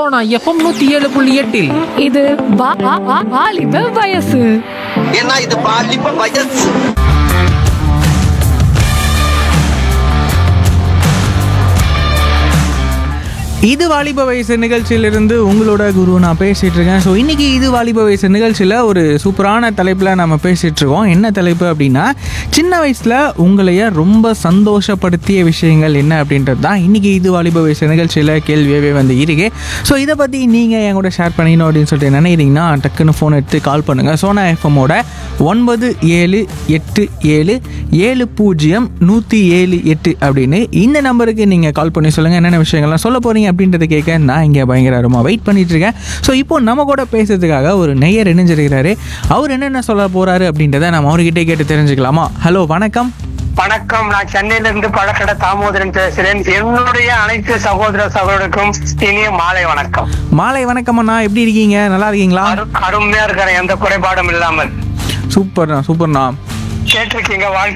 Sona FM நூத்தி ஏழு புள்ளி எட்டில் இது வா- வா- வா- வாலிப வயசு ஏன்னா இது பாலிப்ப வயசு இது வாலிப வயசு நிகழ்ச்சியிலிருந்து உங்களோட குரு நான் பேசிட்டு இருக்கேன் ஸோ இன்னைக்கு இது வாலிப வயசு நிகழ்ச்சியில் ஒரு சூப்பரான தலைப்பில் நம்ம பேசிட்டு இருக்கோம் என்ன தலைப்பு அப்படின்னா சின்ன வயசில் உங்களைய ரொம்ப சந்தோஷப்படுத்திய விஷயங்கள் என்ன அப்படின்றது தான் இன்னைக்கு இது வாலிப வயசு நிகழ்ச்சியில் கேள்வியாகவே வந்து இருக்கு ஸோ இதை பற்றி நீங்கள் என் கூட ஷேர் பண்ணிக்கணும் அப்படின்னு சொல்லிட்டு நினைக்கிறீங்கன்னா டக்குன்னு ஃபோன் எடுத்து கால் பண்ணுங்கள் சோனா எஃப்எம்மோட ஒன்பது ஏழு எட்டு ஏழு ஏழு பூஜ்ஜியம் நூற்றி ஏழு எட்டு அப்படின்னு இந்த நம்பருக்கு நீங்கள் கால் பண்ணி சொல்லுங்கள் என்னென்ன விஷயங்கள்லாம் சொல்ல போகிறீங்க அப்படின்றத கேட்க நான் இங்கே பயங்கரமாக வெயிட் பண்ணிட்டு இருக்கேன் ஸோ இப்போ நம்ம கூட பேசுறதுக்காக ஒரு நெய்யர் இணைஞ்சிருக்கிறாரு அவர் என்னென்ன சொல்ல போகிறாரு அப்படின்றத நம்ம அவர்கிட்டே கேட்டு தெரிஞ்சுக்கலாமா ஹலோ வணக்கம் வணக்கம் நான் சென்னையில இருந்து பழக்கடை தாமோதரன் பேசுறேன் என்னுடைய அனைத்து சகோதர சகோதரருக்கும் இனிய மாலை வணக்கம் மாலை வணக்கம் அண்ணா எப்படி இருக்கீங்க நல்லா இருக்கீங்களா அரு- அருமையா இருக்கிற எந்த குறைபாடும் இல்லாமல் சூப்பர்ண்ணா சூப்பர்ண்ணா கேட்டிருக்கீங்க வாழ்க்கை